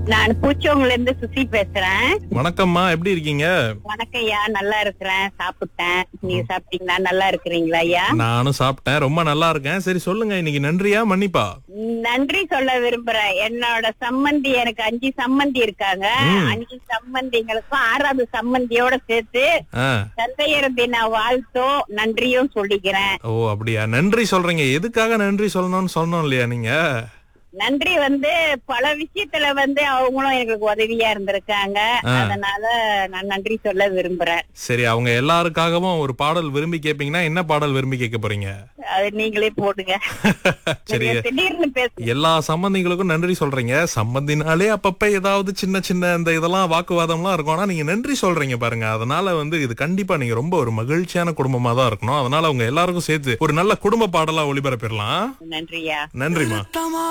நான் பூச்சோங்கல இருந்து சுசி பேசுறேன் வணக்கம்மா எப்படி இருக்கீங்க வணக்கம் ஐயா நல்லா இருக்கிறேன் சாப்பிட்டேன் நீங்க சாப்பிட்டீங்களா நல்லா இருக்கிறீங்களா ஐயா நானும் சாப்பிட்டேன் ரொம்ப நல்லா இருக்கேன் சரி சொல்லுங்க இன்னைக்கு நன்றியா மன்னிப்பா நன்றி சொல்ல விரும்புறேன் என்னோட சம்மந்தி எனக்கு அஞ்சு சம்மந்தி இருக்காங்க அஞ்சு சம்மந்திங்களுக்கும் ஆறாவது சம்மந்தியோட சேர்த்து ஆ. தந்தையர் தின வாழ்த்தும் நன்றியும் சொல்லிக்கிறேன் ஓ அப்படியா நன்றி சொல்றீங்க எதுக்காக நன்றி சொல்லணும்னு சொல்லணும் இல்லையா நீங்க நன்றி வந்து பல விஷயத்துல வந்து அவங்களும் எங்களுக்கு உதவியா இருந்திருக்காங்க அதனால நான் நன்றி சொல்ல விரும்புறேன் சரி அவங்க எல்லாருக்காகவும் ஒரு பாடல் விரும்பி கேப்பீங்கன்னா என்ன பாடல் விரும்பி கேட்க போறீங்க அது நீங்களே போடுங்க சரி நீங்க திடீர்னு பேச எல்லா சம்பந்திகளுக்கும் நன்றி சொல்றீங்க சம்பந்தினாலே அப்பப்ப ஏதாவது சின்ன சின்ன இந்த இதெல்லாம் வாக்குவாதம்லாம் இருக்கும் ஆனா நீங்க நன்றி சொல்றீங்க பாருங்க அதனால வந்து இது கண்டிப்பா நீங்க ரொம்ப ஒரு மகிழ்ச்சியான குடும்பமா தான் இருக்கணும் அதனால உங்க எல்லாருக்கும் சேர்த்து ஒரு நல்ல குடும்ப பாடலா ஒளிபரப்பிடலாம் நன்றியா நன்றிமா